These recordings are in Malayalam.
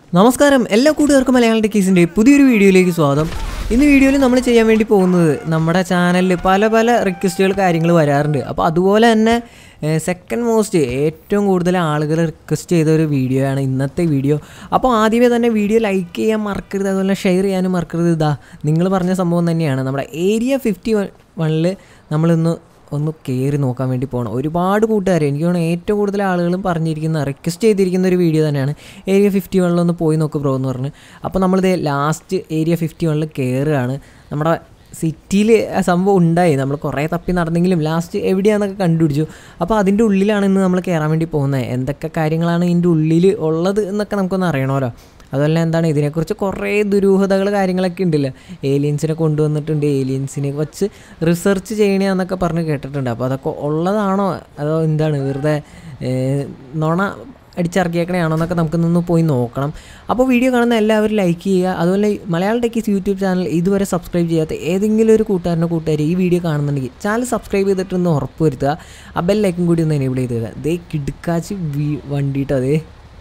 നമസ്കാരം എല്ലാ കൂട്ടുകാർക്കും മലയാളം ടെക്കീസിൻ്റെ പുതിയൊരു വീഡിയോയിലേക്ക് സ്വാഗതം ഇന്ന് വീഡിയോയിൽ നമ്മൾ ചെയ്യാൻ വേണ്ടി പോകുന്നത് നമ്മുടെ ചാനലിൽ പല പല റിക്വസ്റ്റുകൾ കാര്യങ്ങൾ വരാറുണ്ട് അപ്പോൾ അതുപോലെ തന്നെ സെക്കൻഡ് മോസ്റ്റ് ഏറ്റവും കൂടുതൽ ആളുകൾ റിക്വസ്റ്റ് ചെയ്ത ഒരു വീഡിയോ ആണ് ഇന്നത്തെ വീഡിയോ അപ്പോൾ ആദ്യമേ തന്നെ വീഡിയോ ലൈക്ക് ചെയ്യാൻ മറക്കരുത് അതുപോലെ ഷെയർ ചെയ്യാനും മറക്കരുത് ഇതാ നിങ്ങൾ പറഞ്ഞ സംഭവം തന്നെയാണ് നമ്മുടെ ഏരിയ ഫിഫ്റ്റി വണ്ണിൽ നമ്മളിന്ന് ഒന്ന് കയറി നോക്കാൻ വേണ്ടി പോകണം ഒരുപാട് കൂട്ടുകാർ എനിക്ക് തോന്നുന്നു ഏറ്റവും കൂടുതൽ ആളുകളും പറഞ്ഞിരിക്കുന്ന റിക്വസ്റ്റ് ചെയ്തിരിക്കുന്ന ഒരു വീഡിയോ തന്നെയാണ് ഏരിയ ഫിഫ്റ്റി വണ്ണിലൊന്ന് പോയി നോക്ക് ബ്രോ എന്ന് പറഞ്ഞ് അപ്പോൾ നമ്മളിത് ലാസ്റ്റ് ഏരിയ ഫിഫ്റ്റി വണ്ണിൽ കയറുകയാണ് നമ്മുടെ സിറ്റിയിൽ ആ സംഭവം ഉണ്ടായി നമ്മൾ കുറേ തപ്പി നടന്നെങ്കിലും ലാസ്റ്റ് എവിടെയാണെന്നൊക്കെ കണ്ടുപിടിച്ചു അപ്പോൾ അതിൻ്റെ ഉള്ളിലാണ് ഇന്ന് നമ്മൾ കയറാൻ വേണ്ടി പോകുന്നത് എന്തൊക്കെ കാര്യങ്ങളാണ് ഇതിൻ്റെ ഉള്ളിൽ ഉള്ളത് എന്നൊക്കെ നമുക്കൊന്ന് അറിയണമല്ലോ അതുപോലെ എന്താണ് ഇതിനെക്കുറിച്ച് കുറേ ദുരൂഹതകൾ കാര്യങ്ങളൊക്കെ ഉണ്ടല്ലോ ഏലിയൻസിനെ കൊണ്ടുവന്നിട്ടുണ്ട് ഏലിയൻസിനെ വച്ച് റിസർച്ച് ചെയ്യണമെന്നൊക്കെ പറഞ്ഞ് കേട്ടിട്ടുണ്ട് അപ്പോൾ അതൊക്കെ ഉള്ളതാണോ അതോ എന്താണ് വെറുതെ ഏഹ്, നുണ അടിച്ചിറക്കിയേക്കണയാണോ എന്നൊക്കെ നമുക്ക് നിന്ന് പോയി നോക്കണം അപ്പോൾ വീഡിയോ കാണുന്ന എല്ലാവരും ലൈക്ക് ചെയ്യുക അതുപോലെ ഈ മലയാളം ടെക്കീസ് യൂട്യൂബ് ചാനൽ ഇതുവരെ സബ്സ്ക്രൈബ് ചെയ്യാത്ത ഏതെങ്കിലും ഒരു കൂട്ടുകാരനോ കൂട്ടുകാർ ഈ വീഡിയോ കാണുന്നുണ്ടെങ്കിൽ ചാനൽ സബ്സ്ക്രൈബ് ചെയ്തിട്ടൊന്ന് ഉറപ്പ് വരുത്തുക ആ ബെല്ലൈക്കും കൂടി ഒന്ന് എനേബിൾ ചെയ്ത് തരിക ദേ കിടുക്കാച്ച് വീ വണ്ടിയിട്ട് അതേ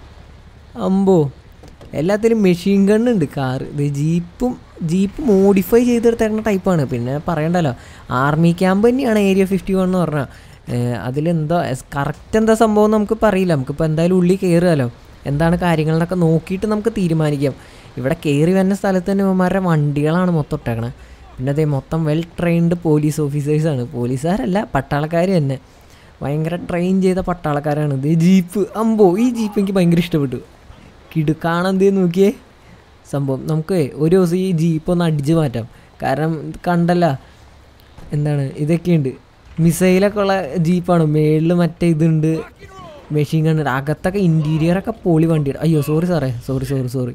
അമ്പോ എല്ലാത്തിലും മെഷീൻ ഗണ്ണുണ്ട് കാറ് ഇത് ജീപ്പും ജീപ്പ് മോഡിഫൈ ചെയ്തെടുത്തേക്കുന്ന ടൈപ്പാണ് പിന്നെ പറയണ്ടല്ലോ ആർമി ക്യാമ്പ് തന്നെയാണ് ഏരിയ ഫിഫ്റ്റി വൺ എന്ന് പറഞ്ഞാൽ അതിലെന്തോ കറക്റ്റ് എന്താ സംഭവം നമുക്കിപ്പോൾ അറിയില്ല നമുക്കിപ്പോൾ എന്തായാലും ഉള്ളിൽ കയറുമല്ലോ എന്താണ് കാര്യങ്ങളെന്നൊക്കെ നോക്കിയിട്ട് നമുക്ക് തീരുമാനിക്കാം ഇവിടെ കയറി വരുന്ന സ്ഥലത്ത് തന്നെ ഇവന്മാരുടെ വണ്ടികളാണ് മൊത്തം ഇട്ടേക്കണേ പിന്നെ അതേ മൊത്തം വെൽ ട്രെയിൻഡ് പോലീസ് ഓഫീസേഴ്സാണ് പോലീസുകാരല്ല പട്ടാളക്കാർ തന്നെ ഭയങ്കര ട്രെയിൻ ചെയ്ത പട്ടാളക്കാരാണ് ഇത് ജീപ്പ് അമ്പോ ഈ ജീപ്പ് എനിക്ക് ഭയങ്കര ഇഷ്ടപ്പെട്ടു കിടുക്കാണെന്ത് നോക്കിയേ സംഭവം നമുക്ക് ഒരു ദിവസം ഈ ജീപ്പ് ഒന്ന് അടിച്ച് മാറ്റാം കാരണം ഇത് കണ്ടല്ല എന്താണ് ഇതൊക്കെയുണ്ട് മിസൈലൊക്കെ ഉള്ള ജീപ്പാണ് മേളിൽ മറ്റേ ഇതുണ്ട് മെഷീൻ കണ്ടിട്ട് അകത്തൊക്കെ ഇൻറ്റീരിയറൊക്കെ പൊളി വണ്ടിയുടെ അയ്യോ സോറി സാറേ സോറി സോറി സോറി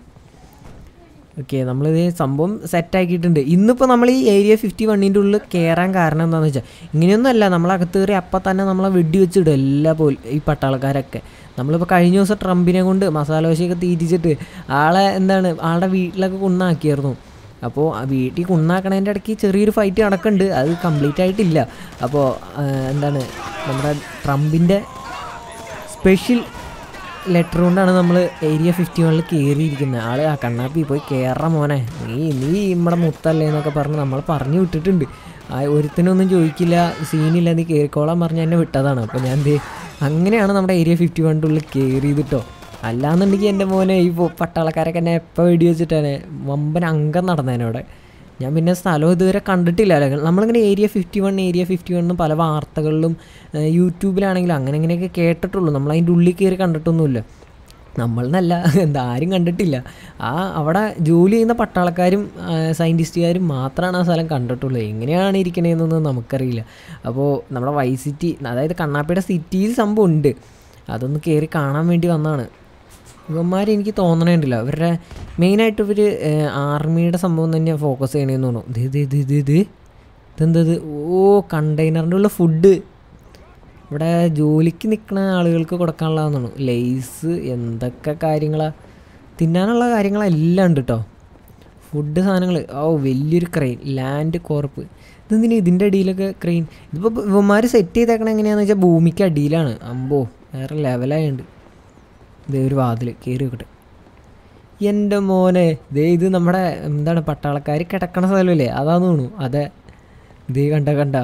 ഓക്കെ നമ്മളിത് സംഭവം സെറ്റാക്കിയിട്ടുണ്ട് ഇന്നിപ്പോൾ നമ്മൾ ഈ ഏരിയ ഫിഫ്റ്റി വണ്ണിൻ്റെ ഉള്ളിൽ കയറാൻ കാരണം എന്താണെന്ന് വെച്ചാൽ ഇങ്ങനെയൊന്നുമല്ല നമ്മളകത്ത് കയറി അപ്പം തന്നെ നമ്മളെ വെടി വെച്ചിടും എല്ലാ പോൽ ഈ പട്ടാളക്കാരൊക്കെ നമ്മളിപ്പോൾ കഴിഞ്ഞ ദിവസം ട്രംപിനെ കൊണ്ട് മസാല ദോശയൊക്കെ തീറ്റിച്ചിട്ട് ആളെ എന്താണ് ആളുടെ വീട്ടിലൊക്കെ കൊണ്ടാക്കിയായിരുന്നു അപ്പോൾ ആ വീട്ടിൽ കൊണ്ടാക്കണതിൻ്റെ ഇടയ്ക്ക് ചെറിയൊരു ഫൈറ്റ് നടക്കുന്നുണ്ട് അത് കംപ്ലീറ്റ് ആയിട്ടില്ല അപ്പോൾ ആ, എന്താണ് നമ്മുടെ ട്രംപിൻ്റെ സ്പെഷ്യൽ ലെറ്റർ കൊണ്ടാണ് നമ്മൾ ഏരിയ ഫിഫ്റ്റി വണ്ണിൽ കയറിയിരിക്കുന്നത് ആള് ആ കണ്ണാപ്പി പോയി കയറ മോനെ നീ നീ നമ്മുടെ മുത്തല്ലേ എന്നൊക്കെ പറഞ്ഞ് നമ്മൾ പറഞ്ഞു വിട്ടിട്ടുണ്ട് ആ ഒരുത്തിനൊന്നും ചോദിക്കില്ല സീനില്ല നീ കയറിക്കോളാൻ പറഞ്ഞ് എന്നെ വിട്ടതാണ് അപ്പോൾ ഞാൻ ദേ അങ്ങനെയാണ് നമ്മുടെ ഏരിയ ഫിഫ്റ്റി വണ്ണിൻ്റെ ഉള്ളിൽ കയറിയതിട്ടോ അല്ലാന്നുണ്ടെങ്കിൽ എൻ്റെ മോനെ ഈ പൊ- പട്ടാളക്കാരൊക്കെ എന്നെ എപ്പോൾ വെടി വെച്ചിട്ടാണ് വമ്പൻ അംഗം നടന്നതിനോടെ ഞാൻ പിന്നെ സ്ഥലം ഇതുവരെ കണ്ടിട്ടില്ല അല്ലേ നമ്മളിങ്ങനെ area fifty one area fifty വണ്ണും പല വാർത്തകളിലും ഏഹ്, യൂട്യൂബിലാണെങ്കിലും അങ്ങനെ ഇങ്ങനെയൊക്കെ കേട്ടിട്ടുള്ളൂ നമ്മൾ അതിൻ്റെ ഉള്ളിൽ കയറി കണ്ടിട്ടൊന്നുമില്ല നമ്മളെന്നല്ല എന്താ ആരും കണ്ടിട്ടില്ല ആ അവിടെ ജോലി ചെയ്യുന്ന പട്ടാളക്കാരും സയൻറ്റിസ്റ്റുകാരും മാത്രമാണ് ആ സ്ഥലം കണ്ടിട്ടുള്ളൂ എങ്ങനെയാണ് ഇരിക്കണതെന്നൊന്നും നമുക്കറിയില്ല അപ്പോൾ നമ്മുടെ വൈ സിറ്റി അതായത് കണ്ണാപ്പിയുടെ സിറ്റിയിൽ സംഭവം ഉണ്ട് അതൊന്ന് കയറി കാണാൻ വേണ്ടി വന്നതാണ് ഇവന്മാർ എനിക്ക് തോന്നണേണ്ടില്ല അവരുടെ മെയിനായിട്ട് ഇവർ ആർമിയുടെ സംഭവം തന്നെ ഫോക്കസ് ചെയ്യണേന്ന് തോന്നുന്നു ഇത് ഇത് ഇത് ഇത് ഇത് ഇതെന്തത് ഓ കണ്ടെയ്നറിൻ്റെ ഉള്ള ഫുഡ് ഇവിടെ ജോലിക്ക് നിൽക്കുന്ന ആളുകൾക്ക് കൊടുക്കാനുള്ളതാന്ന് തോന്നുന്നു ലേസ് എന്തൊക്കെ കാര്യങ്ങളാണ് തിന്നാനുള്ള കാര്യങ്ങളെല്ലാം ഉണ്ട് കേട്ടോ ഫുഡ് സാധനങ്ങൾ ഓ വലിയൊരു ക്രെയിൻ ലാൻഡ് കോർപ്പ് ഇതെന്തിനാ ഇതിൻ്റെ അടിയിലൊക്കെ ക്രെയിൻ ഇതിപ്പോൾ ഇവന്മാർ സെറ്റ് ചെയ്തേക്കണ എങ്ങനെയാണെന്ന് വെച്ചാൽ ഭൂമിക്ക് അടിയിലാണ് അമ്പോ വേറെ ലെവലായുണ്ട് ഇതേ ഒരു വാതിൽ കയറി വെക്കട്ടെ എൻ്റെ മോനെ ദേ ഇത് നമ്മുടെ എന്താണ് പട്ടാളക്കാർ കിടക്കണ സ്ഥലമല്ലേ അതാന്ന് തോന്നുന്നു അതെ ദേ കണ്ട കണ്ട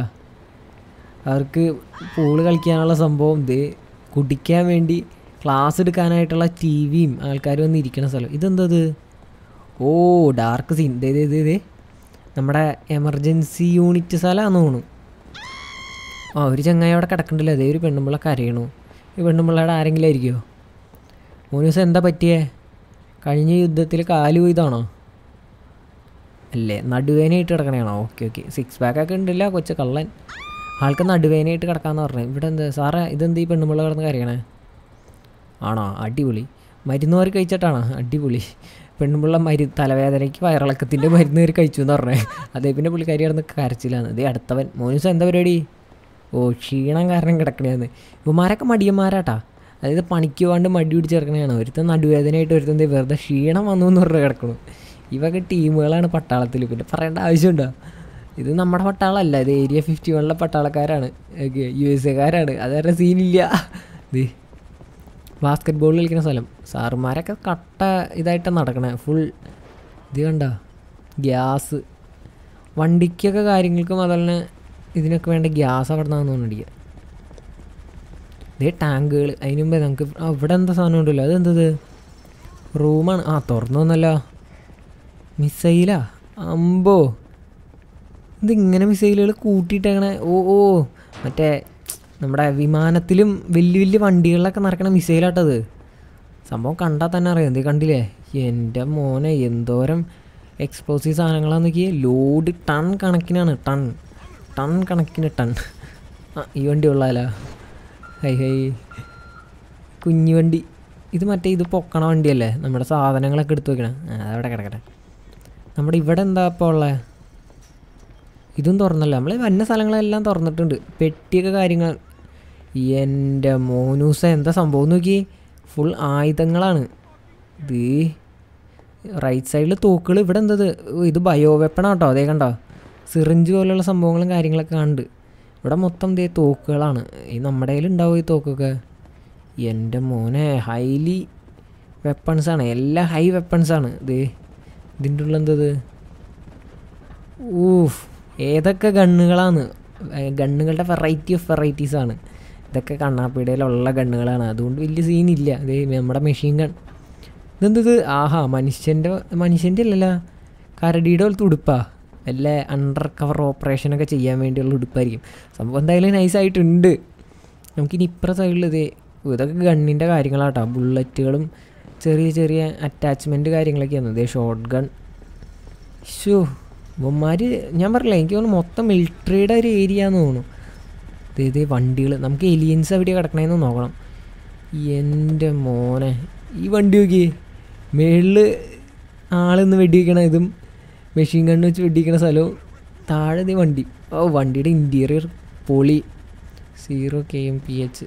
അവർക്ക് പൂള് കളിക്കാനുള്ള സംഭവം ദേ കുടിക്കാൻ വേണ്ടി ക്ലാസ് എടുക്കാനായിട്ടുള്ള ടി വിയും ആൾക്കാരും വന്ന് ഇരിക്കണ സ്ഥലം ഇതെന്തത് ഓ ഡാർക്ക് സീൻ ദേ ദേ ദേ ദേ നമ്മുടെ എമർജൻസി യൂണിറ്റ് സ്ഥലമാണെന്ന് തോന്നുന്നു ആ ഒരു ചങ്ങായി അവിടെ കിടക്കണ്ടല്ലോ അതേ ഒരു പെണ്ണുമ്പിള്ള കരയണു ഈ പെണ്ണുമ്പിള്ളയുടെ ആരെങ്കിലും ആയിരിക്കുമോ മൂന്ന് ദിവസം എന്താ പറ്റിയേ കഴിഞ്ഞ യുദ്ധത്തിൽ കാല് പോയതാണോ അല്ലേ നടുവേനയായിട്ട് കിടക്കണയാണോ ഓക്കെ ഓക്കെ സിക്സ് പാക്ക് ഒക്കെ ഉണ്ടല്ല കൊച്ചു കള്ളൻ ആൾക്ക് നടുവേനയായിട്ട് കിടക്കാന്ന് പറഞ്ഞു ഇവിടെ എന്താ സാറേ ഇതെന്ത് ഈ പെണ്ണുമ്പിള്ള കിടന്ന് കരയണേ ആണോ അടിപൊളി മരുന്ന് മാറി കഴിച്ചിട്ടാണോ അടിപൊളി പെണ്ണുമ്പിള്ള മരു തലവേദനയ്ക്ക് വയറിളക്കത്തിൻ്റെ മരുന്ന് കയറി കഴിച്ചു എന്ന് പറഞ്ഞേ അതേ പിന്നെ പുള്ളിക്കാരി കിടന്ന് കരച്ചിലാണ് ഇതേ അടുത്തവൻ മോനൂസ് എന്താ പരിപാടി ഓ ക്ഷീണം കാരണം കിടക്കണേന്ന് ഇവന്മാരൊക്കെ മടിയന്മാരാട്ടാ അതായത് പണിക്ക് പോകാണ്ട് മടി പിടിച്ച് കിടക്കണതാണ് ഒരുത്തൻ നടുവേദനയായിട്ട് ഒരുത്തൻ ദേ വെറുതെ ക്ഷീണം വന്നു എന്ന് പറഞ്ഞ് കിടക്കണു ഇവൊക്കെ ടീമുകളാണ് പട്ടാളത്തിൽ പിന്നെ പറയേണ്ട ആവശ്യമുണ്ടോ ഇത് നമ്മുടെ പട്ടാളമല്ല ഇത് ഏരിയ ഫിഫ്റ്റി വണ്ണിലെ പട്ടാളക്കാരാണ് യു എസ് എക്കാരാണ് അത് കാരണം സീനില്ല ഇത് ബാസ്ക്കറ്റ് ബോൾ കളിക്കുന്ന സ്ഥലം സാറുമാരൊക്കെ കട്ട ഇതായിട്ടാണ് നടക്കണേ ഫുൾ ഇത് കണ്ട ഗ്യാസ് വണ്ടിക്കൊക്കെ കാര്യങ്ങൾക്കും അതുപോലെ ഇതിനൊക്കെ വേണ്ട ഗ്യാസ് അവിടെ നിന്നാന്ന് തോന്നുന്നുണ്ട് ഇതേ ടാങ്കുകൾ അതിന് മുമ്പേ നമുക്ക് ആ, ഇവിടെ എന്താ സാധനം ഉണ്ടല്ലോ അതെന്തത് റൂമാണ് ആ തുറന്നു വന്നല്ലോ മിസൈലാ അമ്പോ ഇതിങ്ങനെ മിസൈലുകൾ കൂട്ടിയിട്ടങ്ങനെ ഓ ഓ മറ്റേ നമ്മുടെ വിമാനത്തിലും വലിയ വലിയ വണ്ടികളിലൊക്കെ നടക്കണ മിസൈലാട്ടത് സംഭവം കണ്ടാൽ തന്നെ അറിയാം എന്തേ കണ്ടില്ലേ എൻ്റെ മോനെ എന്തോരം എക്സ്പ്ലോസീവ് സാധനങ്ങളാന്ന് നോക്കിയേ ലോഡ് ടൺ കണക്കിനാണ് ടൺ ടൺ കണക്കിന് ടൺ ആ ഈ വണ്ടി ഉള്ളാലോ ഹൈ ഹൈ കുഞ്ഞു വണ്ടി ഇത് മറ്റേ ഇത് പൊക്കണ വണ്ടിയല്ലേ നമ്മുടെ സാധനങ്ങളൊക്കെ എടുത്തു വെക്കണേ ആ അതവിടെ കിടക്കട്ടെ നമ്മുടെ ഇവിടെ എന്താ ഇപ്പോൾ ഉള്ളത് ഇതും തുറന്നല്ല നമ്മൾ വന്ന സ്ഥലങ്ങളെല്ലാം തുറന്നിട്ടുണ്ട് പെട്ടിയൊക്കെ കാര്യങ്ങൾ എൻ്റെ മോനൂസ എന്താ സംഭവം നോക്കി ഫുൾ ആയുധങ്ങളാണ് ഇത് റൈറ്റ് സൈഡിൽ തോക്കുകൾ ഇവിടെ എന്തത് ഓ, ഇത് ബയോ വെപ്പണാ കേട്ടോ അതേ കണ്ടോ സിറിഞ്ച് പോലെയുള്ള സംഭവങ്ങളും കാര്യങ്ങളൊക്കെ കണ്ട് ഇവിടെ മൊത്തം ദേ തോക്കുകളാണ് ഈ നമ്മുടെ കയ്യിൽ ഉണ്ടാവും ഈ തോക്കൊക്കെ എൻ്റെ മോനെ ഹൈലി വെപ്പൺസാണ് എല്ലാം ഹൈ വെപ്പൺസാണ് ഇത് ഇതിൻ്റെ ഉള്ള എന്തത് ഊഫ് ഏതൊക്കെ ഗണ്ണുകളാണ് ഗണ്ണുകളുടെ വെറൈറ്റി ഓഫ് വെറൈറ്റീസ് ആണ് ഇതൊക്കെ കണ്ണാപ്പീടയിലുള്ള ഗണ്ണുകളാണ് അതുകൊണ്ട് വലിയ സീനില്ല ഇത് നമ്മുടെ മെഷീൻ ഗൺ ഇതെന്തത് ആഹാ മനുഷ്യൻ്റെ മനുഷ്യൻ്റെ അല്ലല്ലോ കരടിയുടെ പോലത്തെ ഉടുപ്പാ വല്ല അണ്ടർ കവർ ഓപ്പറേഷനൊക്കെ ചെയ്യാൻ വേണ്ടിയുള്ള ഉടുപ്പായിരിക്കും സംഭവം എന്തായാലും നൈസായിട്ടുണ്ട് നമുക്കിനി ഇപ്പുറ സൈഡിൽ ഇത് ഇതൊക്കെ ഗണ്ണിൻ്റെ കാര്യങ്ങളാട്ടോ ബുള്ളറ്റുകളും ചെറിയ ചെറിയ അറ്റാച്ച്മെൻറ്റ് കാര്യങ്ങളൊക്കെയാണ് ഇതേ ഷോർട്ട് ഗൺ ഷോ ഇവന്മാർ ഞാൻ പറഞ്ഞില്ല എനിക്ക് തോന്നുന്നു മൊത്തം മിലിറ്ററിയുടെ ഒരു ഏരിയ എന്ന് തോന്നുന്നു ഇത് ഇത് വണ്ടികൾ നമുക്ക് എലിയൻസ് എവിടെ കിടക്കണേന്ന് നോക്കണം എൻ്റെ മോനെ ഈ വണ്ടി നോക്കി മേളിൽ ആളിന്ന് വെടിവെക്കണ ഇതും മെഷീൻ ഗണ്ണ് വെച്ച് വെടിവെക്കണ സ്ഥലവും താഴെ ദേ വണ്ടി ഓ വണ്ടിയുടെ ഇൻറ്റീരിയർ പൊളി zero K M P H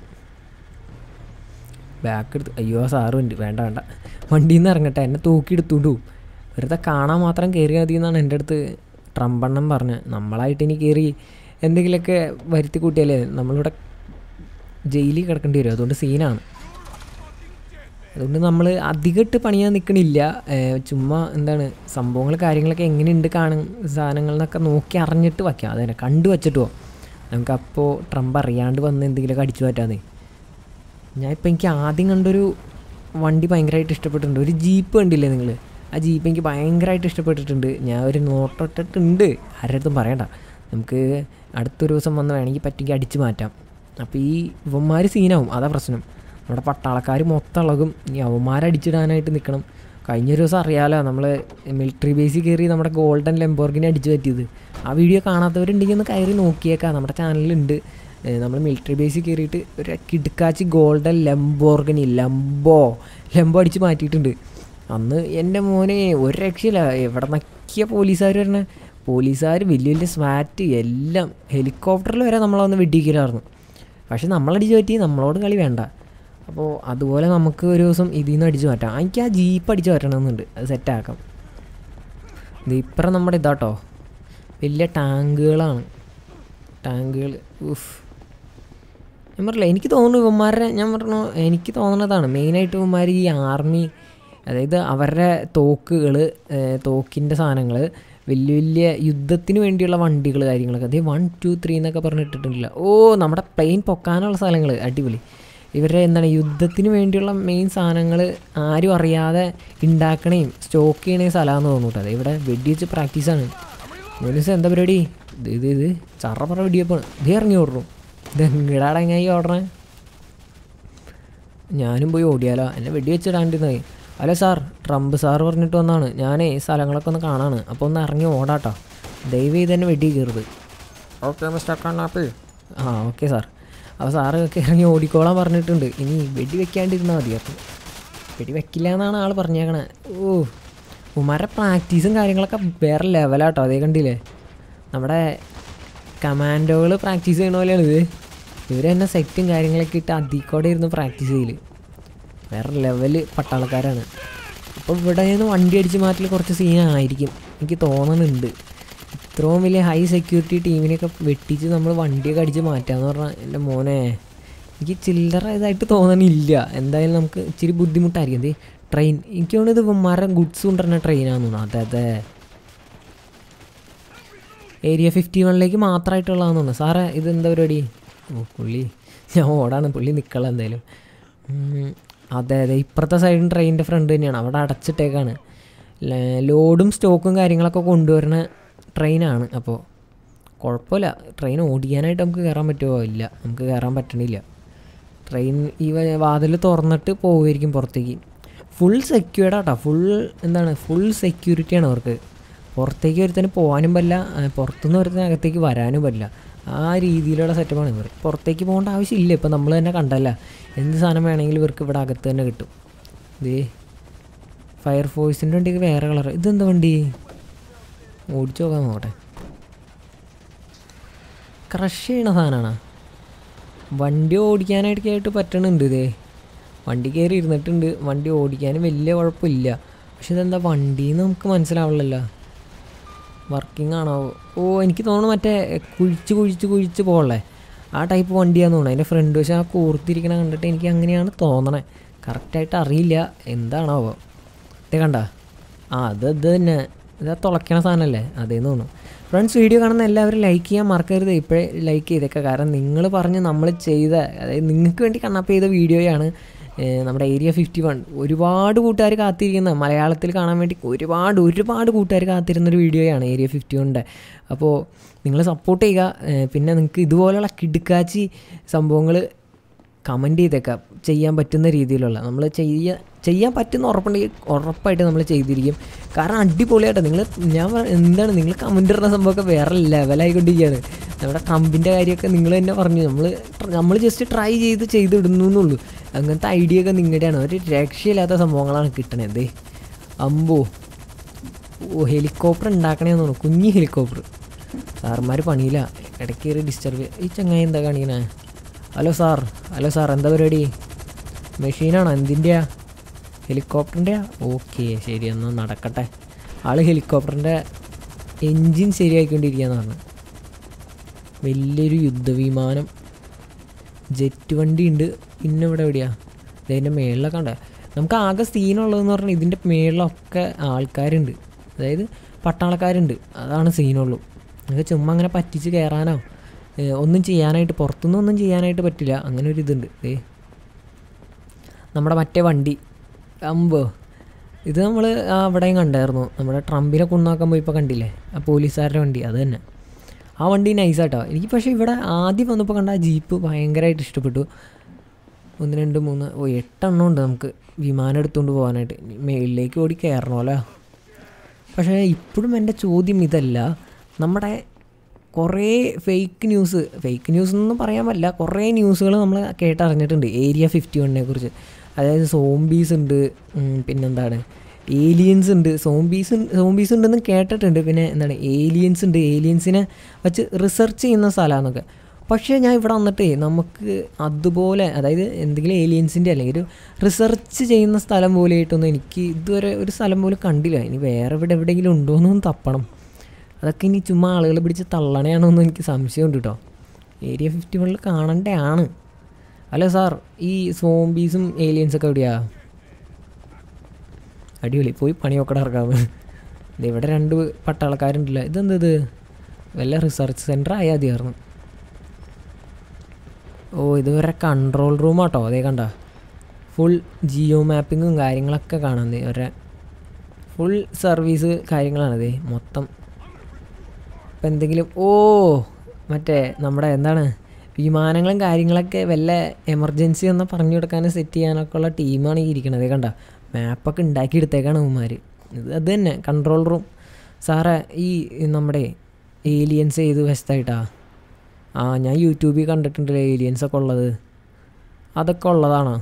back എടുത്ത് അയ്യോ സാറും ഉണ്ട് വേണ്ട വേണ്ട വണ്ടിയിൽ നിന്ന് ഇറങ്ങട്ടെ എന്നെ തൂക്കിയെടുത്തുകൊണ്ട് പോകും വെറുതെ കാണാൻ മാത്രം കയറി മതി എന്നാണ് എൻ്റെ അടുത്ത് ട്രംപെണ്ണം പറഞ്ഞത് നമ്മളായിട്ട് ഇനി കയറി എന്തെങ്കിലുമൊക്കെ വരുത്തി കൂട്ടിയാലേ നമ്മളിവിടെ ജയിലിൽ കിടക്കേണ്ടി വരും അതുകൊണ്ട് സീനാണ് അതുകൊണ്ട് നമ്മൾ അധികമായിട്ട് പണിയാൻ നിൽക്കണില്ല ഏഹ് ചുമ്മാ എന്താണ് സംഭവങ്ങൾ കാര്യങ്ങളൊക്കെ എങ്ങനെയുണ്ട് കാണും സാധനങ്ങൾ എന്നൊക്കെ നോക്കി അറിഞ്ഞിട്ട് വയ്ക്കാം അതന്നെ കണ്ടു വച്ചിട്ട് പോവാം നമുക്കപ്പോൾ ട്രംപ് അറിയാണ്ട് വന്ന് എന്തെങ്കിലുമൊക്കെ അടിച്ചു മാറ്റാന്നേ ഞാൻ ഇപ്പം എനിക്ക് ആദ്യം കണ്ടൊരു വണ്ടി ഭയങ്കരമായിട്ട് ഇഷ്ടപ്പെട്ടിട്ടുണ്ട് ഒരു ജീപ്പ് കണ്ടില്ലേ നിങ്ങൾ ആ ജീപ്പ് എനിക്ക് ഭയങ്കരമായിട്ട് ഇഷ്ടപ്പെട്ടിട്ടുണ്ട് ഞാൻ ഒരു നോട്ടൊട്ടിട്ടുണ്ട് ആരുടെ അടുത്തും പറയണ്ട നമുക്ക് അടുത്തൊരു ദിവസം വന്ന് വേണമെങ്കിൽ പറ്റുമെങ്കിൽ അടിച്ച് മാറ്റാം അപ്പോൾ ഈ ഇവന്മാർ സീനാവും അതാ പ്രശ്നം നമ്മുടെ പട്ടാളക്കാർ മൊത്തം ഇളകും ഈ അവന്മാരടിച്ചിടാനായിട്ട് നിൽക്കണം കഴിഞ്ഞൊരു ദിവസം അറിയാലോ നമ്മൾ മിലിറ്ററി ബേസിൽ കയറി നമ്മുടെ ഗോൾഡൻ ലെംബോർഗിനെ അടിച്ചു പറ്റിയത് ആ വീഡിയോ കാണാത്തവരുണ്ടെങ്കിൽ ഒന്ന് കയറി നോക്കിയേക്കാം നമ്മുടെ ചാനലിലുണ്ട് നമ്മൾ മിലിറ്ററി ബേസിൽ കയറിയിട്ട് ഒരു കിടുക്കാച്ചി ഗോൾഡൻ ലംബോർഗനി ലംബോ ലംബോ അടിച്ച് മാറ്റിയിട്ടുണ്ട് അന്ന് എൻ്റെ മോനെ ഒരു രക്ഷയില്ല എവിടെ നിന്നൊക്കെയാ പോലീസുകാർ വരണേ പോലീസുകാർ വലിയ വലിയ സ്വാറ്റ് എല്ലാം ഹെലികോപ്റ്ററിൽ വരെ നമ്മളൊന്ന് വെടിക്കലായിരുന്നു പക്ഷെ നമ്മളടിച്ച് പറ്റി നമ്മളോട് കളി വേണ്ട അപ്പോൾ അതുപോലെ നമുക്ക് ഒരു ദിവസം ഇതിൽ നിന്ന് അടിച്ച് മാറ്റാം എനിക്ക് ആ ജീപ്പ് അടിച്ച് മാറ്റണമെന്നുണ്ട് അത് സെറ്റാക്കാം ഇത് ഇപ്പുറം നമ്മുടെ ഇതാട്ടോ വലിയ ടാങ്കുകളാണ് ടാങ്കുകൾ ഉഫ് ഞാൻ പറഞ്ഞില്ല എനിക്ക് തോന്നുന്നു ഇവന്മാരുടെ ഞാൻ പറഞ്ഞു എനിക്ക് തോന്നുന്നതാണ് മെയിനായിട്ട് ഇവന്മാർ ഈ ആർമി അതായത് അവരുടെ തോക്കുകൾ തോക്കിൻ്റെ സാധനങ്ങൾ വലിയ വലിയ യുദ്ധത്തിന് വേണ്ടിയുള്ള വണ്ടികൾ കാര്യങ്ങളൊക്കെ അതേ വൺ ടു ത്രീ എന്നൊക്കെ പറഞ്ഞിട്ടിട്ടില്ല ഓ നമ്മുടെ പ്ലെയിൻ പൊക്കാനുള്ള സ്ഥലങ്ങൾ അടിപൊളി ഇവരുടെ എന്താണ് യുദ്ധത്തിന് വേണ്ടിയുള്ള മെയിൻ സാധനങ്ങൾ ആരും അറിയാതെ ഉണ്ടാക്കണേയും സ്റ്റോക്ക് ചെയ്യണേ സ്ഥലമാണെന്ന് തോന്നുന്നു കേട്ടോ ഇവിടെ വെടി വെച്ച് പ്രാക്ടീസാണ് പോലീസ് എന്താ പരിപാടി ഇത് ഇത് ഇത് ചറ പറ വെടിയപ്പാണ് ഇത് ഇറങ്ങി ഓടണം ഇത് എങ്ങടാടെ എങ്ങനെ ഓടണേ ഞാനും പോയി ഓടിയാലോ എന്നെ വെടി വെച്ചിടാണ്ടിരുന്നത് അല്ല സാർ ട്രംപ് സാർ പറഞ്ഞിട്ട് വന്നാണ് ഞാനേ ഈ സ്ഥലങ്ങളൊക്കെ ഒന്ന് കാണാണ് അപ്പോൾ ഒന്ന് ഇറങ്ങി ഓടാട്ടോ ദയവ് ചെയ്ത് തന്നെ വെടി കയറുത് ഓക്കെ മിസ്റ്റർ കണ്ണാപ്പി ആ ഓക്കെ സാർ അപ്പോൾ സാറ് ഒക്കെ ഇറങ്ങി ഓടിക്കോളാൻ പറഞ്ഞിട്ടുണ്ട് ഇനി വെടി വെക്കാണ്ടിരുന്നാൽ മതി അപ്പം വെടി വെക്കില്ല എന്നാണ് ആൾ പറഞ്ഞേക്കണേ ഓ ഉമാരുടെ പ്രാക്ടീസും കാര്യങ്ങളൊക്കെ വേറെ ലെവലാട്ടോ അതേ കണ്ടില്ലേ നമ്മുടെ കമാൻഡോകൾ പ്രാക്ടീസ് ചെയ്യണ പോലെയാണ് ഇത് ഇവർ തന്നെ സെറ്റും കാര്യങ്ങളൊക്കെ ഇട്ട് അതിക്കോടെ ഇരുന്ന് പ്രാക്ടീസ് ചെയ്യൽ വേറെ ലെവല് പട്ടാളക്കാരാണ് അപ്പോൾ ഇവിടെ നിന്ന് വണ്ടി അടിച്ച് മാറ്റൽ കുറച്ച് സീനായിരിക്കും എനിക്ക് തോന്നുന്നുണ്ട് ഇത്രയും വലിയ ഹൈ സെക്യൂരിറ്റി ടീമിനെയൊക്കെ വെട്ടിച്ച് നമ്മൾ വണ്ടിയൊക്കെ അടിച്ച് മാറ്റാന്ന് പറഞ്ഞാൽ എൻ്റെ മോനെ എനിക്ക് ചില്ലറ ഇതായിട്ട് തോന്നണില്ല എന്തായാലും നമുക്ക് ഇച്ചിരി ബുദ്ധിമുട്ടായിരിക്കും ഇത് ട്രെയിൻ എനിക്ക് തോന്നുന്നത് ഇത് മരം ഗുഡ്സ് കൊണ്ടുവരുന്ന ട്രെയിനാണെന്ന് തോന്നുന്നു അതെ അതെ ഏരിയ ഫിഫ്റ്റി വണ്ണിലേക്ക് മാത്രമായിട്ടുള്ളതാണെന്ന് തോന്നുന്നു സാറേ ഇത് എന്താ പരിപാടി ഓ പുള്ളി ഞാൻ ഓടാണ് പുള്ളി നിൽക്കണം എന്തായാലും ഉം, അതെ അതെ ഇപ്പുറത്തെ സൈഡും ട്രെയിനിൻ്റെ ഫ്രണ്ട് തന്നെയാണ് അവിടെ അടച്ചിട്ടേക്കാണ് ല- ലോഡും സ്റ്റോക്കും കാര്യങ്ങളൊക്കെ കൊണ്ടുവരുന്ന ട്രെയിനാണ് അപ്പോൾ കുഴപ്പമില്ല ട്രെയിൻ ഓടിക്കാനായിട്ട് നമുക്ക് കയറാൻ പറ്റുമോ ഇല്ല നമുക്ക് കയറാൻ പറ്റണില്ല ട്രെയിൻ ഈ വ- വാതിൽ തുറന്നിട്ട് പോവുമായിരിക്കും പുറത്തേക്ക് ഫുൾ സെക്യൂർഡ് ആട്ടോ ഫുൾ എന്താണ് ഫുൾ സെക്യൂരിറ്റിയാണ് അവർക്ക് പുറത്തേക്ക് ഒരുത്തന് പോകാനും പറ്റില്ല ആ, പുറത്തുനിന്ന് ഒരുത്തന് അകത്തേക്ക് വരാനും പറ്റില്ല ആ രീതിയിലുള്ള സെറ്റപ്പാണ് ഇവർ പുറത്തേക്ക് പോകേണ്ട ആവശ്യമില്ല ഇപ്പം നമ്മൾ തന്നെ കണ്ടല്ല എന്ത് സാധനം വേണമെങ്കിലും ഇവർക്ക് ഇവിടെ അകത്ത് തന്നെ കിട്ടും ഇതേ ഫയർഫോഴ്സിൻ്റെ വണ്ടിക്ക് വേറെ കളർ ഇതെന്താ വണ്ടി ഓടിച്ചു നോക്കാൻ നോക്കട്ടെ ക്രഷ് ചെയ്യണ സാധനമാണോ വണ്ടി ഓടിക്കാനായിട്ടായിട്ട് പറ്റണുണ്ട് ഇതേ വണ്ടി കയറി ഇരുന്നിട്ടുണ്ട് വണ്ടി ഓടിക്കാൻ വലിയ കുഴപ്പമില്ല പക്ഷെ ഇതെന്താ വണ്ടിന്ന് നമുക്ക് മനസ്സിലാവില്ലല്ലോ വർക്കിംഗ് ആണോ ഓ എനിക്ക് തോന്നുന്നു മറ്റേ കുഴിച്ച് കുഴിച്ച് കുഴിച്ച് പോകല്ലേ ആ ടൈപ്പ് വണ്ടിയാന്ന് തോന്നുന്നു അതിൻ്റെ ഫ്രണ്ട് വശം ആ കൂർത്തിരിക്കണ കണ്ടിട്ട് എനിക്ക് അങ്ങനെയാണ് തോന്നണേ കറക്റ്റായിട്ട് അറിയില്ല എന്താണാവോ ഇത് കണ്ട ആ അത് ഇത് തന്നെ ഇതാ തുളയ്ക്കണ സാധനമല്ലേ അതേന്ന് തോന്നുന്നു ഫ്രണ്ട്സ് വീഡിയോ കാണുന്ന എല്ലാവരും ലൈക്ക് ചെയ്യാൻ മറക്കരുത് ഇപ്പോഴേ ലൈക്ക് ചെയ്തേക്കെ കാരണം നിങ്ങൾ പറഞ്ഞ് നമ്മൾ ചെയ്ത അതായത് നിങ്ങൾക്ക് വേണ്ടി കണ്ണപ്പ് ചെയ്ത വീഡിയോയാണ് ഏഹ്, നമ്മുടെ ഏരിയ ഫിഫ്റ്റി വൺ ഒരുപാട് കൂട്ടുകാർ കാത്തിരിക്കുന്ന മലയാളത്തിൽ കാണാൻ വേണ്ടി ഒരുപാട് ഒരുപാട് കൂട്ടുകാർ കാത്തിരുന്നൊരു വീഡിയോയാണ് ഏരിയ ഫിഫ്റ്റി വണ്ണിൻ്റെ അപ്പോൾ നിങ്ങൾ സപ്പോർട്ട് ചെയ്യുക ഏഹ്, പിന്നെ നിങ്ങൾക്ക് ഇതുപോലെയുള്ള കിടുക്കാച്ചി സംഭവങ്ങൾ കമൻറ്റ് ചെയ്തേക്കാം ചെയ്യാൻ പറ്റുന്ന രീതിയിലുള്ള നമ്മൾ ചെയ്യ ചെയ്യാൻ പറ്റുന്ന ഉറപ്പുണ്ടെങ്കിൽ ഉറപ്പായിട്ട് നമ്മൾ ചെയ്തിരിക്കും കാരണം അടിപൊളിയായിട്ട് നിങ്ങൾ ഞാൻ പറ- എന്താണ് നിങ്ങൾ കമൻറ്റ് ഇടുന്ന സംഭവമൊക്കെ വേറെ ലെവലായിക്കൊണ്ടിരിക്കുകയാണ് നമ്മുടെ ട്രംപിൻ്റെ കാര്യമൊക്കെ നിങ്ങൾ തന്നെ പറഞ്ഞു നമ്മൾ നമ്മൾ ജസ്റ്റ് ട്രൈ ചെയ്ത് ചെയ്തിടുന്നു എന്നുള്ളൂ അങ്ങനത്തെ ഐഡിയ ഒക്കെ നിങ്ങളുടെയാണ് ഒരു രക്ഷയില്ലാത്ത സംഭവങ്ങളാണ് കിട്ടണത് ദേ അമ്പോ ഓ ഹെലികോപ്റ്റർ ഉണ്ടാക്കണേന്ന് തോന്നുന്നു കുഞ്ഞി ഹെലികോപ്റ്റർ സാർമാർ പണിയില്ല ഇടയ്ക്ക് കയറി ഡിസ്റ്റർബ് ഈ ചങ്ങായി എന്താ കാണിക്കണേ ഹലോ സാർ ഹലോ സാർ എന്താ പരിപാടി മെഷീനാണോ എന്തിൻ്റെയാ ഹെലികോപ്റ്ററിൻ്റെയാ ഓക്കെ ശരി എന്നാൽ നടക്കട്ടെ ആള് ഹെലികോപ്റ്ററിൻ്റെ എൻജിൻ ശരിയാക്കിക്കൊണ്ടിരിക്കുകയെന്ന് പറഞ്ഞു വലിയൊരു യുദ്ധവിമാനം ജെറ്റ് വണ്ടി ഉണ്ട് പിന്നെ ഇവിടെ എവിടെയാ ഇതിൻ്റെ മേളിലൊക്കെ ഉണ്ട് നമുക്ക് ആകെ സീനുള്ളതെന്ന് പറഞ്ഞാൽ ഇതിൻ്റെ മേളിലൊക്കെ ആൾക്കാരുണ്ട് അതായത് പട്ടാളക്കാരുണ്ട് അതാണ് സീനുള്ളൂ നമുക്ക് ചുമ്മാ അങ്ങനെ പറ്റിച്ച് കയറാനോ ഏഹ് ഒന്നും ചെയ്യാനായിട്ട് പുറത്തുനിന്ന് ഒന്നും ചെയ്യാനായിട്ട് പറ്റില്ല അങ്ങനെ ഒരു ഇതുണ്ട് ഏ നമ്മുടെ മറ്റേ വണ്ടി അമ്പോ ഇത് നമ്മൾ അവിടെയും കണ്ടായിരുന്നു നമ്മുടെ ട്രംപിനെ കൊണ്ടാക്കാൻ പോയപ്പോൾ കണ്ടില്ലേ ആ പോലീസുകാരുടെ വണ്ടി അത് തന്നെ ആ വണ്ടി നൈസാട്ടോ എനിക്ക് പക്ഷേ ഇവിടെ ആദ്യം വന്നപ്പോൾ കണ്ട ആ ജീപ്പ് ഭയങ്കരമായിട്ട് ഇഷ്ടപ്പെട്ടു ഒന്ന് രണ്ട് മൂന്ന് ഓ എട്ടെണ്ണം ഉണ്ട് നമുക്ക് വിമാനം എടുത്തുകൊണ്ട് പോകാനായിട്ട് ഇനി മേളിലേക്ക് ഓടി കയറണമല്ലോ പക്ഷേ ഇപ്പോഴും എൻ്റെ ചോദ്യം ഇതല്ല നമ്മുടെ കുറേ ഫേക്ക് ന്യൂസ് ഫേക്ക് ന്യൂസ് എന്നൊന്നും പറയാൻ പറ്റില്ല കുറേ ന്യൂസുകൾ നമ്മൾ കേട്ടറിഞ്ഞിട്ടുണ്ട് ഏരിയ ഫിഫ്റ്റി വണ്ണിനെ കുറിച്ച് അതായത് സോംബീസ് ഉണ്ട് ഉം, പിന്നെന്താണ് ഏലിയൻസ് ഉണ്ട് സോംബീസ് സോംബീസ് ഉണ്ടെന്ന് കേട്ടിട്ടുണ്ട് പിന്നെ എന്താണ് ഏലിയൻസ് ഉണ്ട് ഏലിയൻസിനെ വെച്ച് റിസർച്ച് ചെയ്യുന്ന സ്ഥലമാണെന്നൊക്കെ പക്ഷേ ഞാൻ ഇവിടെ വന്നിട്ട് നമുക്ക് അതുപോലെ അതായത് എന്തെങ്കിലും ഏലിയൻസിൻ്റെ അല്ലെങ്കിൽ ഒരു റിസർച്ച് ചെയ്യുന്ന സ്ഥലം പോലെയായിട്ടൊന്നും എനിക്ക് ഇതുവരെ ഒരു സ്ഥലം പോലും കണ്ടില്ല ഇനി വേറെ ഇവിടെ എവിടെയെങ്കിലും ഉണ്ടോ എന്നൊന്നും തപ്പണം അതൊക്കെ ഇനി ചുമ്മാ ആളുകൾ പിടിച്ച് തള്ളണയാണോ എന്ന് എനിക്ക് സംശയമുണ്ട് കേട്ടോ ഏരിയ ഫിഫ്റ്റി വണ്ണിൽ കാണണ്ടയാണ് അല്ല സാർ ഈ സോംബീസും ഏലിയൻസൊക്കെ എവിടെയാ അടിപൊളി പോയി പണിയൊക്കെ ഇറക്കാവ് ഇത് ഇവിടെ രണ്ട് പട്ടാളക്കാരുണ്ടല്ലോ ഇതെന്ത് ഇത് വല്ല റിസർച്ച് സെൻറ്റർ ആയാൽ മതിയായിരുന്നു ഓ ഇത് വരെ കൺട്രോൾ റൂം ആട്ടോ അതേ കണ്ട ഫുൾ ജിയോ മാപ്പിങ്ങും കാര്യങ്ങളൊക്കെ കാണാൻ ദേ ഇവരെ ഫുൾ സർവീസ് കാര്യങ്ങളാണത് മൊത്തം ഇപ്പം എന്തെങ്കിലും ഓ മറ്റേ നമ്മുടെ എന്താണ് വിമാനങ്ങളും കാര്യങ്ങളൊക്കെ വല്ല എമർജൻസി ഒന്ന് പറഞ്ഞു കൊടുക്കാൻ സെറ്റ് ചെയ്യാനൊക്കെ ഉള്ള ടീമാണ് ഈ ഇരിക്കണത് കണ്ട മാപ്പൊക്കെ ഉണ്ടാക്കി എടുത്തേക്കാണ് ഉമ്മാർ ഇത് അത് തന്നെ കൺട്രോൾ റൂം സാറേ ഈ നമ്മുടെ ഏലിയൻസ് ഏത് വശത്തായിട്ടാ ആ ഞാൻ യൂട്യൂബിൽ കണ്ടിട്ടുണ്ടല്ലോ ഏലിയൻസ് ഒക്കെ ഉള്ളത് അതൊക്കെ ഉള്ളതാണോ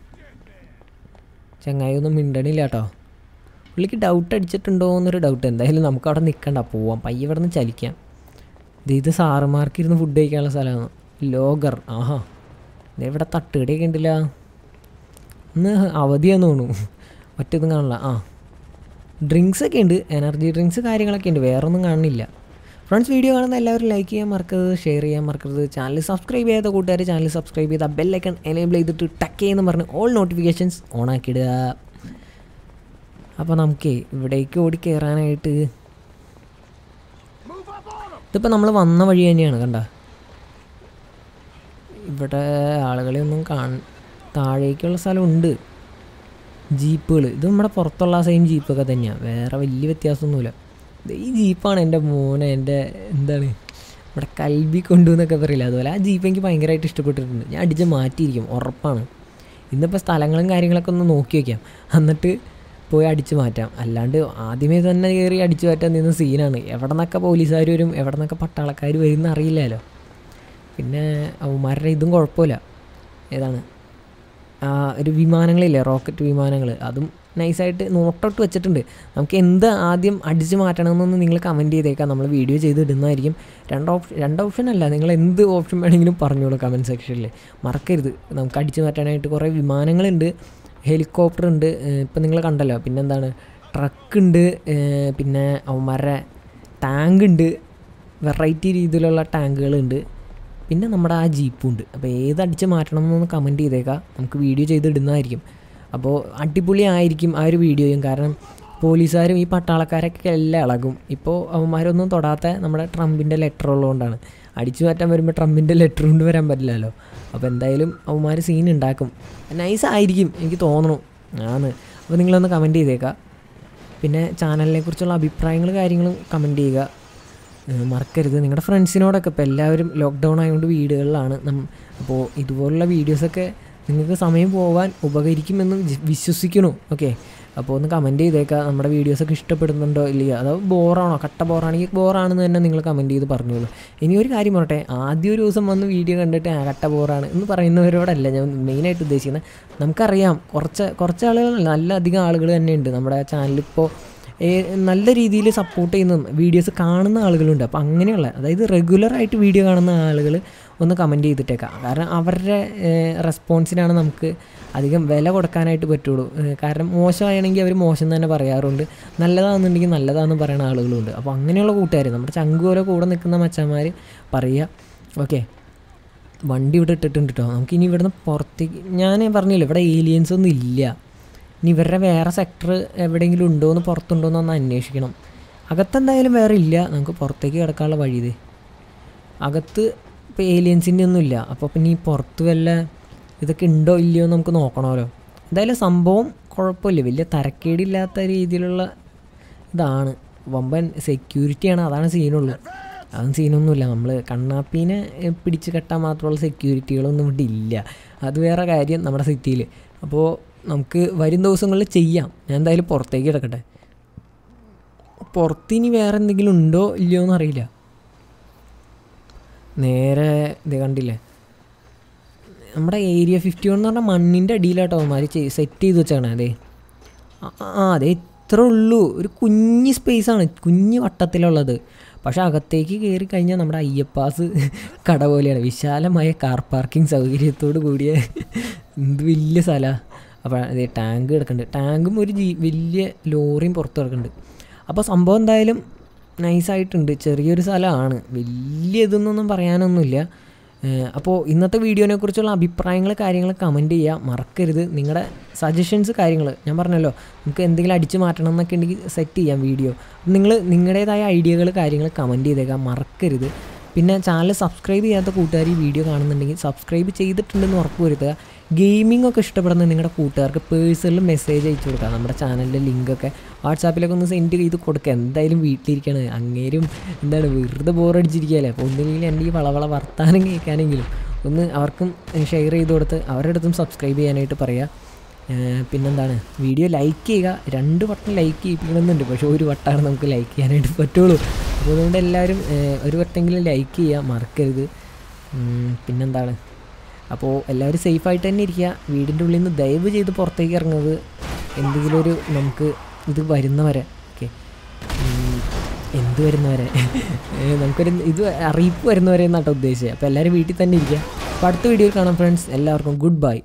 ചങ്ങായി ഒന്നും മിണ്ടണില്ല കേട്ടോ പുള്ളിക്ക് ഡൗട്ട് അടിച്ചിട്ടുണ്ടോ എന്നൊരു ഡൗട്ട് എന്തായാലും നമുക്ക് അവിടെ നിൽക്കണ്ട പോവാം പയ്യെ ഇവിടെ നിന്ന് ചലിക്കാം ഇത് ഇത് സാറുമാർക്ക് ഇരുന്ന് ഫുഡ് കഴിക്കാനുള്ള സ്ഥലമാണ് ലോഗർ ആഹാ ദേ ഇവിടെ തട്ടുകടിയൊക്കെ ഉണ്ടല്ല ഇന്ന് അവധിയാന്ന് തോന്നുന്നു ഒറ്റൊന്നും കാണില്ല ആ ഡ്രിങ്ക്സ് ഒക്കെ ഉണ്ട് എനർജി ഡ്രിങ്ക്സ് കാര്യങ്ങളൊക്കെ ഉണ്ട് വേറെ ഒന്നും കാണുന്നില്ല ഫ്രണ്ട്സ് വീഡിയോ കാണുന്ന എല്ലാവരും ലൈക്ക് ചെയ്യാൻ മറക്കരുത് ഷെയർ ചെയ്യാൻ മറക്കരുത് ചാനൽ സബ്സ്ക്രൈബ് ചെയ്യാത്ത കൂട്ടുകാർ ചാനൽ സബ്സ്ക്രൈബ് ചെയ്ത് ബെല്ലൈക്കൺ എനേബിൾ ചെയ്തിട്ട് ടക്ക് ചെയ്യുന്ന പറഞ്ഞ് ഓൾ നോട്ടിഫിക്കേഷൻസ് ഓൺ ആക്കിയിടുക അപ്പോൾ നമുക്കേ ഇവിടേക്ക് ഓടി കയറാനായിട്ട് ഇതിപ്പോൾ നമ്മൾ വന്ന വഴി തന്നെയാണ് കണ്ട ഇവിടെ ആളുകളെ ഒന്നും കാണ താഴേക്കുള്ള സ്ഥലമുണ്ട് ജീപ്പുകൾ ഇത് നമ്മുടെ പുറത്തുള്ള സെയിം ജീപ്പൊക്കെ തന്നെയാണ് വേറെ വലിയ വ്യത്യാസമൊന്നുമില്ല ദേ ഈ ജീപ്പാണ് എൻ്റെ മോനെ എൻ്റെ എന്താണ് ഇവിടെ കൽബി കൊണ്ടു എന്നൊക്കെ പറയില്ല അതുപോലെ ആ ജീപ്പ് എനിക്ക് ഭയങ്കരമായിട്ട് ഇഷ്ടപ്പെട്ടിട്ടുണ്ട് ഞാൻ അടിച്ച് മാറ്റിയിരിക്കും ഉറപ്പാണ് ഇന്നിപ്പോൾ സ്ഥലങ്ങളും കാര്യങ്ങളൊക്കെ ഒന്ന് നോക്കി വയ്ക്കാം എന്നിട്ട് പോയി അടിച്ച് മാറ്റാം അല്ലാണ്ട് ആദ്യമേ തന്നെ കയറി അടിച്ചു മാറ്റാൻ നിന്ന സീനാണ് എവിടെ നിന്നൊക്കെ പോലീസുകാർ വരും എവിടെ നിന്നൊക്കെ പട്ടാളക്കാർ വരും എന്ന് അറിയില്ലല്ലോ പിന്നെ അവന്മാരുടെ ഇതും കുഴപ്പമില്ല ഏതാണ് ആ ഒരു വിമാനങ്ങളില്ലേ റോക്കറ്റ് വിമാനങ്ങൾ അതും നൈസായിട്ട് നോട്ടൗട്ട് വെച്ചിട്ടുണ്ട് നമുക്ക് എന്ത് ആദ്യം അടിച്ച് മാറ്റണമെന്നൊന്ന് നിങ്ങൾ കമൻറ്റ് ചെയ്തേക്കാം നമ്മൾ വീഡിയോ ചെയ്ത് ഇടുന്നതായിരിക്കും രണ്ട് ഓപ്ഷൻ രണ്ട് ഓപ്ഷൻ അല്ല നിങ്ങൾ എന്ത് ഓപ്ഷൻ വേണമെങ്കിലും പറഞ്ഞോളൂ കമൻറ്റ് സെക്ഷനിൽ മറക്കരുത് നമുക്ക് അടിച്ച് മാറ്റാനായിട്ട് കുറേ വിമാനങ്ങളുണ്ട് ഹെലികോപ്റ്റർ ഉണ്ട് ഇപ്പം നിങ്ങൾ കണ്ടല്ലോ പിന്നെന്താണ് ട്രക്ക് ഉണ്ട് പിന്നെ അവന്മാരുടെ ടാങ്ക് ഉണ്ട് വെറൈറ്റി രീതിയിലുള്ള ടാങ്കുകളുണ്ട് പിന്നെ നമ്മുടെ ആ ജീപ്പും ഉണ്ട് അപ്പോൾ ഏത് അടിച്ച് മാറ്റണം എന്നൊന്ന് കമൻറ്റ് ചെയ്തേക്കാം നമുക്ക് വീഡിയോ ചെയ്തിടുന്നതായിരിക്കും അപ്പോൾ അടിപൊളി ആയിരിക്കും ആ ഒരു വീഡിയോയും കാരണം പോലീസുകാരും ഈ പട്ടാളക്കാരൊക്കെ എല്ലാം ഇളകും ഇപ്പോൾ അവന്മാരൊന്നും തൊടാത്ത നമ്മുടെ ട്രംപിൻ്റെ ലെറ്റർ ഉള്ളതുകൊണ്ടാണ് അടിച്ചു മാറ്റാൻ വരുമ്പോൾ ട്രംപിൻ്റെ ലെറ്റർ കൊണ്ട് വരാൻ പറ്റില്ലല്ലോ അപ്പോൾ എന്തായാലും അവന്മാർ സീൻ ഉണ്ടാക്കും നൈസ് ആയിരിക്കും എനിക്ക് തോന്നണു ആണ് അപ്പോൾ നിങ്ങളൊന്ന് കമൻറ്റ് ചെയ്തേക്കാം പിന്നെ ചാനലിനെ കുറിച്ചുള്ള അഭിപ്രായങ്ങൾ കാര്യങ്ങളും കമൻറ്റ് ചെയ്യുക ഏഹ് മറക്കരുത് നിങ്ങളുടെ ഫ്രണ്ട്സിനോടൊക്കെ ഇപ്പോൾ എല്ലാവരും ലോക്ക്ഡൗൺ ആയതുകൊണ്ട് വീടുകളിലാണ് നം അപ്പോൾ ഇതുപോലുള്ള വീഡിയോസൊക്കെ നിങ്ങൾക്ക് സമയം പോകാൻ ഉപകരിക്കുമെന്ന് വി- വിശ്വസിക്കണു ഓക്കെ അപ്പോൾ ഒന്ന് കമൻറ്റ് ചെയ്തേക്കാം നമ്മുടെ വീഡിയോസൊക്കെ ഇഷ്ടപ്പെടുന്നുണ്ടോ ഇല്ലയോ അതോ ബോറാണോ കട്ട ബോറാണെങ്കിൽ ബോറാണെന്ന് തന്നെ നിങ്ങൾ കമൻറ്റ് ചെയ്ത് പറഞ്ഞോളൂ ഇനി ഒരു കാര്യം പറയട്ടെ ആദ്യം ഒരു ദിവസം വന്ന് വീഡിയോ കണ്ടിട്ട് ആ കട്ട ബോറാണ് എന്ന് പറയുന്നവരോടല്ല ഞാൻ മെയിനായിട്ട് ഉദ്ദേശിക്കുന്നത് നമുക്കറിയാം കുറച്ച് കുറച്ച് ആളുകൾ നല്ല അധികം ആളുകൾ തന്നെയുണ്ട് നമ്മുടെ ചാനലിപ്പോൾ ഏ- നല്ല രീതിയിൽ സപ്പോർട്ട് ചെയ്യുന്ന വീഡിയോസ് കാണുന്ന ആളുകളുണ്ട് അപ്പോൾ അങ്ങനെയുള്ള അതായത് റെഗുലറായിട്ട് വീഡിയോ കാണുന്ന ആളുകൾ ഒന്ന് കമൻറ്റ് ചെയ്തിട്ടേക്കാം കാരണം അവരുടെ റെസ്പോൺസിനാണ് നമുക്ക് അധികം വില കൊടുക്കാനായിട്ട് പറ്റുള്ളൂ ഏ, കാരണം മോശമാണെങ്കിൽ അവർ മോശം തന്നെ പറയാറുണ്ട് നല്ലതാണെന്നുണ്ടെങ്കിൽ നല്ലതാണെന്ന് പറയുന്ന ആളുകളുണ്ട് അപ്പോൾ അങ്ങനെയുള്ള കൂട്ടുകാർ നമ്മുടെ ചങ്കുപോലെ കൂടെ നിൽക്കുന്ന മച്ചന്മാർ പറയുക ഓക്കെ വണ്ടി ഇവിടെ ഇട്ടിട്ടുണ്ട് കേട്ടോ നമുക്ക് ഇനി ഇവിടുന്ന് പുറത്തേക്ക് ഞാൻ പറഞ്ഞില്ല ഇവിടെ ഏലിയൻസ് ഒന്നും ഇല്ല ഇനി ഇവരുടെ വേറെ സെക്ടർ എവിടെയെങ്കിലും ഉണ്ടോ എന്ന് പുറത്തുണ്ടോ എന്ന് ഒന്ന് അന്വേഷിക്കണം അകത്തെന്തായാലും വേറെ ഇല്ല നമുക്ക് പുറത്തേക്ക് കിടക്കാനുള്ള വഴി ഇത് അകത്ത് ഇപ്പോൾ ഏലിയൻസിൻ്റെ ഒന്നും ഇല്ല അപ്പോൾ പിന്നെ ഈ പുറത്ത് വല്ല ഇതൊക്കെ ഉണ്ടോ ഇല്ലയോ എന്ന് നമുക്ക് നോക്കണമല്ലോ എന്തായാലും സംഭവം കുഴപ്പമില്ല വലിയ തരക്കേടില്ലാത്ത രീതിയിലുള്ള ഇതാണ് വമ്പൻ സെക്യൂരിറ്റിയാണ് അതാണ് സീനുള്ളൂ അതും സീനൊന്നുമില്ല നമ്മൾ കണ്ണാപ്പീനെ എ, പിടിച്ച് കെട്ടാൻ മാത്രമുള്ള സെക്യൂരിറ്റികളൊന്നും ഇവിടെ ഇല്ല അത് വേറെ കാര്യം നമ്മുടെ സിറ്റിയിൽ അപ്പോൾ നമുക്ക് വരും ദിവസങ്ങളിൽ ചെയ്യാം ഞാൻ എന്തായാലും പുറത്തേക്ക് കിടക്കട്ടെ പുറത്തിനി വേറെ എന്തെങ്കിലും ഉണ്ടോ ഇല്ലയോ എന്നറിയില്ല നേരെ ഇത് കണ്ടില്ലേ നമ്മുടെ ഏരിയ ഫിഫ്റ്റി വൺ എന്ന് പറഞ്ഞാൽ മണ്ണിൻ്റെ അടിയിലാട്ടോ അവന്മാർ സെറ്റ് ചെയ്ത് വെച്ചാണ് അതെ ആ ആ, അതെ ഇത്രേ ഉള്ളൂ ഒരു കുഞ്ഞ് സ്പേസാണ് കുഞ്ഞ് വട്ടത്തിലുള്ളത് പക്ഷെ അകത്തേക്ക് കയറി കഴിഞ്ഞാൽ നമ്മുടെ അയ്യപ്പാസ് കട പോലെയാണ് വിശാലമായ കാർ പാർക്കിംഗ് സൗകര്യത്തോട് കൂടിയ എന്ത് വലിയ സ്ഥലമാണ് അപ്പോൾ അതെ ടാങ്ക് കിടക്കുന്നുണ്ട് ടാങ്കും ഒരു ജീ വലിയ ലോറിയും പുറത്ത് കിടക്കുന്നുണ്ട് അപ്പോൾ സംഭവം എന്തായാലും നൈസായിട്ടുണ്ട് ചെറിയൊരു സ്ഥലമാണ് വലിയ ഇതൊന്നും പറയാനൊന്നുമില്ല ഏഹ് അപ്പോൾ ഇന്നത്തെ വീഡിയോനെ കുറിച്ചുള്ള അഭിപ്രായങ്ങൾ കാര്യങ്ങൾ കമൻറ്റ് ചെയ്യുക മറക്കരുത് നിങ്ങളുടെ സജഷൻസ് കാര്യങ്ങൾ ഞാൻ പറഞ്ഞല്ലോ നമുക്ക് എന്തെങ്കിലും അടിച്ച് മാറ്റണം എന്നൊക്കെ ഉണ്ടെങ്കിൽ സെറ്റ് ചെയ്യാം വീഡിയോ നിങ്ങൾ നിങ്ങളുടേതായ ഐഡിയകൾ കാര്യങ്ങൾ കമൻറ്റ് ചെയ്തേക്കാം മറക്കരുത് പിന്നെ ചാനൽ സബ്സ്ക്രൈബ് ചെയ്യാത്ത കൂട്ടുകാർ ഈ വീഡിയോ കാണുന്നുണ്ടെങ്കിൽ സബ്സ്ക്രൈബ് ചെയ്തിട്ടുണ്ടെന്ന് ഉറപ്പ് വരുത്തുക ഗെയിമിംഗ് ഒക്കെ ഇഷ്ടപ്പെടുന്ന നിങ്ങളുടെ കൂട്ടുകാർക്ക് പേഴ്സണൽ മെസ്സേജ് അയച്ചു കൊടുക്കുക നമ്മുടെ ചാനലിൻ്റെ ലിങ്കൊക്കെ വാട്സാപ്പിലൊക്കെ ഒന്ന് സെൻഡ് ചെയ്ത് കൊടുക്കുക എന്തായാലും വീട്ടിലിരിക്കണത് അങ്ങേരും എന്താണ് വെറുതെ ബോറടിച്ചിരിക്കുകയല്ലേ അപ്പോൾ ഒന്നുമില്ലെങ്കിൽ എൻ്റെ ഈ വളവള വർത്താനം കേൾക്കാനെങ്കിലും ഒന്ന് അവർക്കും ഷെയർ ചെയ്ത് കൊടുത്ത് അവരുടെ അടുത്തും സബ്സ്ക്രൈബ് ചെയ്യാനായിട്ട് പറയുക ഏഹ് പിന്നെന്താണ് വീഡിയോ ലൈക്ക് ചെയ്യുക രണ്ട് വട്ടം ലൈക്ക് ചെയ്യിപ്പിക്കണമെന്നുണ്ട് പക്ഷേ ഒരു വട്ടമാണ് നമുക്ക് ലൈക്ക് ചെയ്യാനായിട്ട് പറ്റുള്ളൂ അപ്പോൾ അതുകൊണ്ട് എല്ലാവരും ഏഹ് ഒരു വട്ടമെങ്കിലും ലൈക്ക് ചെയ്യുക മറക്കരുത് ഉം, പിന്നെന്താണ് അപ്പോൾ എല്ലാവരും സേഫായിട്ട് തന്നെ ഇരിക്കുക വീടിൻ്റെ ഉള്ളിൽ നിന്ന് ദയവ് ചെയ്ത് പുറത്തേക്ക് ഇറങ്ങുന്നത് എന്തെങ്കിലും ഒരു നമുക്ക് ഇത് വരുന്നവരെ ഓക്കെ എന്ത് വരുന്നവരെ ഏഹ് നമുക്കൊരു ഇത് അറിയിപ്പ് വരുന്നവരെ എന്നാട്ടോ ഉദ്ദേശിച്ചത് അപ്പോൾ എല്ലാവരും വീട്ടിൽ തന്നെ ഇരിക്കുക അപ്പോൾ അടുത്ത വീഡിയോയിൽ കാണാം ഫ്രണ്ട്സ് എല്ലാവർക്കും ഗുഡ് ബൈ